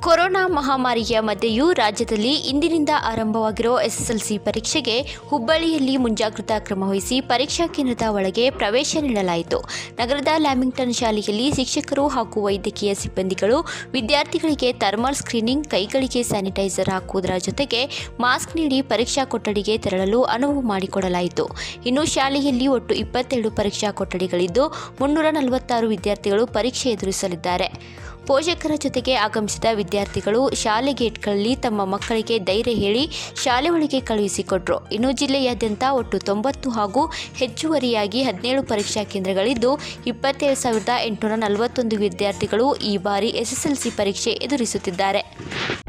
corona ಮಹಾಮಾರಿಯ ಮಧ್ಯೆಯೂ ರಾಜ್ಯದಲ್ಲಿ ಇಂದಿನಿಂದ ಆರಂಭವಾಗಿರೋ ಎಸ್ಎಸ್ಎಲ್ಸಿ ಪರೀಕ್ಷೆಗೆ ಹುಬ್ಬಳ್ಳಿಯಲ್ಲಿ ಮುಂಜಾಗ್ರತಾ ಕ್ರಮ ವಹಿಸಿ ಪರೀಕ್ಷಾ ಕೇಂದ್ರದ ಒಳಗೆ ಪ್ರವೇಶ ನೀಡಲಾಯಿತು ನಗರದ ಲ್ಯಾಮಿಂಗ್ಟನ್ ಶಾಲೆಯಲ್ಲಿ ಶಿಕ್ಷಕರು ಹಾಗೂ ವೈದ್ಯಕೀಯ ಸಿಬ್ಬಂದಿಗಳು ವಿದ್ಯಾರ್ಥಿಗಳಿಗೆ ಥರ್ಮಲ್ ಸ್ಕ್ರೀನಿಂಗ್ ಕೈಗಳಿಗೆ ಸ್ಯಾನಿಟೈಸರ್ ಹಾಕುವುದರ ಜೊತೆಗೆ ಮಾಸ್ಕ್ ನೀಡಿ ಪರೀಕ್ಷಾ ಕೊಠಡಿಗೆ ತೆರಳಲು ಅನುವು ಮಾಡಿಕೊಡಲಾಯಿತು ಇನ್ನು ಶಾಲೆಯಲ್ಲಿ ಒಟ್ಟು ಇಪ್ಪತ್ತೆರಡು ಪರೀಕ್ಷಾ ಕೊಠಡಿಗಳಿದ್ದು ಮುನ್ನೂರ ನಲವತ್ತಾರು ವಿದ್ಯಾರ್ಥಿಗಳು ಪರೀಕ್ಷೆ ಎದುರಿಸಲಿದ್ದಾರೆ ಪೋಷಕರ ಜೊತೆಗೆ ಆಗಮಿಸಿದ ವಿದ್ಯಾರ್ಥಿಗಳು ಶಾಲೆ ಗೇಟ್ಗಳಲ್ಲಿ ತಮ್ಮ ಮಕ್ಕಳಿಗೆ ಧೈರ್ಯ ಹೇಳಿ ಶಾಲೆ ಒಳಗೆ ಕಳುಹಿಸಿಕೊಟ್ರು ಇನ್ನು ಜಿಲ್ಲೆಯಾದ್ಯಂತ ಒಟ್ಟು ತೊಂಬತ್ತು ಹಾಗೂ ಹೆಚ್ಚುವರಿಯಾಗಿ ಹದಿನೇಳು ಪರೀಕ್ಷಾ ಕೇಂದ್ರಗಳಿದ್ದು ಇಪ್ಪತ್ತೇಳು ಸಾವಿರದ ಎಂಟುನೂರ ನಲವತ್ತೊಂದು ವಿದ್ಯಾರ್ಥಿಗಳು ಈ ಬಾರಿ ಎಸ್ಎಸ್ಎಲ್ಸಿ ಪರೀಕ್ಷೆ ಎದುರಿಸುತ್ತಿದ್ದಾರೆ